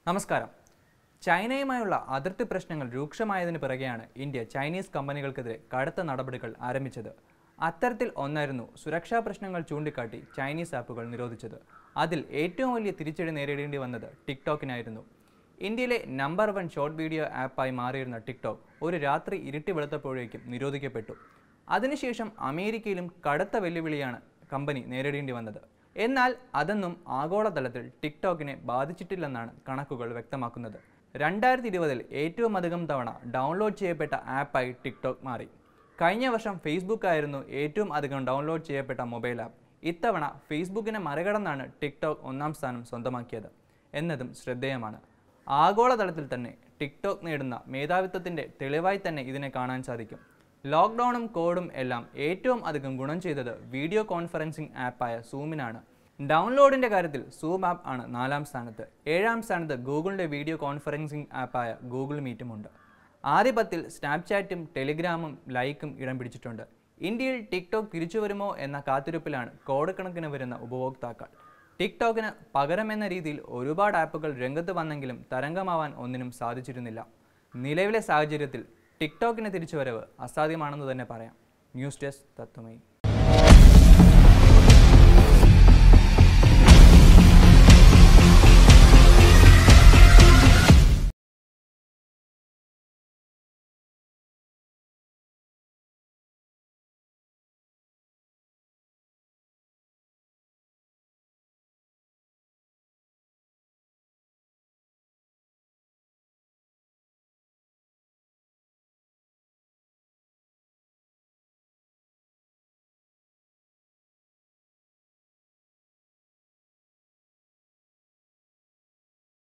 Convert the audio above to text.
നമസ്കാരം ചൈനയുമായുള്ള അതിർത്തി പ്രശ്നങ്ങൾ രൂക്ഷമായതിനു പിറകെയാണ് ഇന്ത്യ ചൈനീസ് കമ്പനികൾക്കെതിരെ കടുത്ത നടപടികൾ ആരംഭിച്ചത് അത്തരത്തിൽ ഒന്നായിരുന്നു സുരക്ഷാ പ്രശ്നങ്ങൾ ചൂണ്ടിക്കാട്ടി ചൈനീസ് ആപ്പുകൾ നിരോധിച്ചത് അതിൽ ഏറ്റവും വലിയ തിരിച്ചടി നേരിടേണ്ടി വന്നത് ടിക്ടോക്കിനായിരുന്നു ഇന്ത്യയിലെ നമ്പർ വൺ ഷോർട്ട് വീഡിയോ ആപ്പായി മാറിയിരുന്ന ടിക്ടോക്ക് ഒരു രാത്രി ഇരുട്ടി വെളുത്തപ്പോഴേക്കും നിരോധിക്കപ്പെട്ടു അതിനുശേഷം അമേരിക്കയിലും കടുത്ത വെല്ലുവിളിയാണ് കമ്പനി നേരിടേണ്ടി വന്നത് എന്നാൽ അതൊന്നും ആഗോളതലത്തിൽ ടിക്ടോക്കിനെ ബാധിച്ചിട്ടില്ലെന്നാണ് കണക്കുകൾ വ്യക്തമാക്കുന്നത് രണ്ടായിരത്തി ഇരുപതിൽ ഏറ്റവും അധികം തവണ ഡൗൺലോഡ് ചെയ്യപ്പെട്ട ആപ്പായി ടിക്ടോക്ക് മാറി കഴിഞ്ഞ വർഷം ഫേസ്ബുക്ക് ആയിരുന്നു ഏറ്റവും അധികം ഡൗൺലോഡ് ചെയ്യപ്പെട്ട മൊബൈൽ ആപ്പ് ഇത്തവണ ഫേസ്ബുക്കിനെ മറികടന്നാണ് ടിക്ടോക്ക് ഒന്നാം സ്ഥാനം സ്വന്തമാക്കിയത് എന്നതും ശ്രദ്ധേയമാണ് ആഗോളതലത്തിൽ തന്നെ ടിക്ടോക്ക് നേടുന്ന മേധാവിത്വത്തിൻ്റെ തെളിവായി തന്നെ ഇതിനെ കാണാൻ സാധിക്കും ലോക്ക്ഡൗണും കോഡും എല്ലാം ഏറ്റവും അധികം ഗുണം ചെയ്തത് വീഡിയോ കോൺഫറൻസിംഗ് ആപ്പായ സൂമിനാണ് ഡൗൺലോഡിൻ്റെ കാര്യത്തിൽ സൂം ആപ്പ് ആണ് നാലാം സ്ഥാനത്ത് ഏഴാം സ്ഥാനത്ത് ഗൂഗിളിൻ്റെ വീഡിയോ കോൺഫറൻസിംഗ് ആപ്പായ ഗൂഗിൾ മീറ്റുമുണ്ട് ആദ്യ പത്തിൽ സ്നാപ്ചാറ്റും ടെലിഗ്രാമും ലൈക്കും ഇടം പിടിച്ചിട്ടുണ്ട് ഇന്ത്യയിൽ ടിക്ടോക്ക് തിരിച്ചു വരുമോ എന്ന കാത്തിരിപ്പിലാണ് കോടിക്കണക്കിന് വരുന്ന ഉപഭോക്താക്കൾ ടിക്ടോക്കിന് പകരമെന്ന രീതിയിൽ ഒരുപാട് ആപ്പുകൾ രംഗത്ത് വന്നെങ്കിലും തരംഗമാവാൻ ഒന്നിനും സാധിച്ചിരുന്നില്ല നിലവിലെ സാഹചര്യത്തിൽ ടിക്ടോക്കിന് തിരിച്ചുവരവ് അസാധ്യമാണെന്ന് തന്നെ പറയാം ന്യൂസ് ഡെസ്ക് തത്വമയി